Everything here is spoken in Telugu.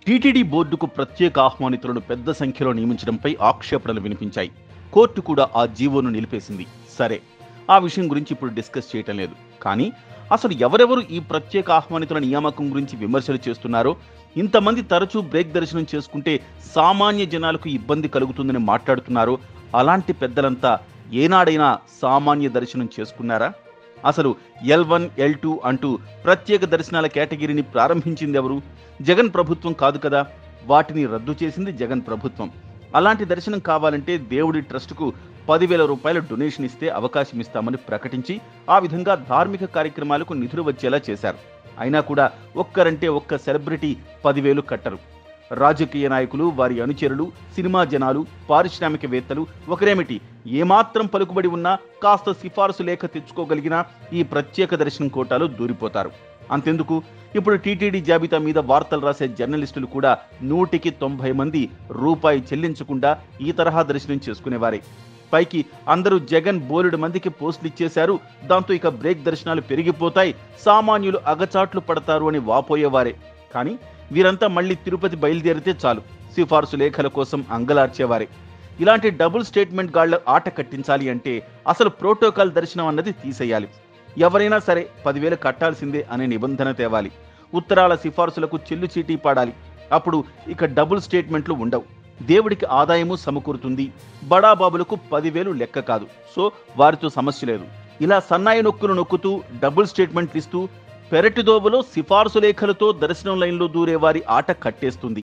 టీటీడీ బోర్డుకు ప్రత్యేక ఆహ్వానితులను పెద్ద సంఖ్యలో నియమించడంపై ఆక్షేపణలు వినిపించాయి కోర్టు కూడా ఆ జీవోను నిలిపేసింది సరే ఆ విషయం గురించి ఇప్పుడు డిస్కస్ చేయటం లేదు కానీ అసలు ఎవరెవరు ఈ ప్రత్యేక ఆహ్వానితుల నియామకం గురించి విమర్శలు చేస్తున్నారో ఇంతమంది తరచూ బ్రేక్ దర్శనం చేసుకుంటే సామాన్య జనాలకు ఇబ్బంది కలుగుతుందని మాట్లాడుతున్నారో అలాంటి పెద్దలంతా ఏనాడైనా సామాన్య దర్శనం చేసుకున్నారా అసలు ఎల్ వన్ ఎల్ టూ అంటూ ప్రత్యేక దర్శనాల కేటగిరీని ప్రారంభించింది ఎవరు జగన్ ప్రభుత్వం కాదు కదా వాటిని రద్దు చేసింది జగన్ ప్రభుత్వం అలాంటి దర్శనం కావాలంటే దేవుడి ట్రస్టుకు పదివేల రూపాయల డొనేషన్ ఇస్తే అవకాశం ఇస్తామని ప్రకటించి ఆ విధంగా ధార్మిక కార్యక్రమాలకు నిధులు వచ్చేలా చేశారు అయినా కూడా ఒక్కరంటే ఒక్క సెలబ్రిటీ పదివేలు కట్టరు రాజకీయ నాయకులు వారి అనుచరులు సినిమా జనాలు పారిశ్రామికవేత్తలు ఒకరేమిటి ఏమాత్రం పలుకుబడి ఉన్నా కాస్త సిఫారసు లేఖ తెచ్చుకోగలిగినా ఈ ప్రత్యేక దర్శనం కోటాలో దూరిపోతారు అంతెందుకు ఇప్పుడు టీటీడీ జాబితా మీద వార్తలు రాసే జర్నలిస్టులు కూడా నూటికి తొంభై మంది రూపాయి చెల్లించకుండా ఈ తరహా దర్శనం చేసుకునేవారే పైకి అందరూ జగన్ బోలెడు మందికి పోస్టులు ఇచ్చేశారు దాంతో ఇక బ్రేక్ దర్శనాలు పెరిగిపోతాయి సామాన్యులు అగచాట్లు పడతారు అని వాపోయేవారే కానీ వీరంతా మళ్ళీ తిరుపతి బయలుదేరితే చాలు సిఫార్సు లేఖల కోసం అంగలార్చేవారే ఇలాంటి డబుల్ స్టేట్మెంట్ గాళ్ల ఆట కట్టించాలి అంటే అసలు ప్రోటోకాల్ దర్శనం అన్నది తీసేయాలి ఎవరైనా సరే పదివేలు కట్టాల్సిందే అనే నిబంధన తేవాలి ఉత్తరాల సిఫార్సులకు చెల్లు చీటీ పాడాలి అప్పుడు ఇక డబుల్ స్టేట్మెంట్లు ఉండవు దేవుడికి ఆదాయము సమకూరుతుంది బడాబాబులకు పదివేలు లెక్క కాదు సో వారితో సమస్య లేదు ఇలా సన్నాయి నొక్కులు నొక్కుతూ డబుల్ స్టేట్మెంట్లు ఇస్తూ పెరటిదోవలో సిఫార్సు లేఖలతో దర్శనం లైన్లో దూరే వారి ఆట కట్టేస్తుంది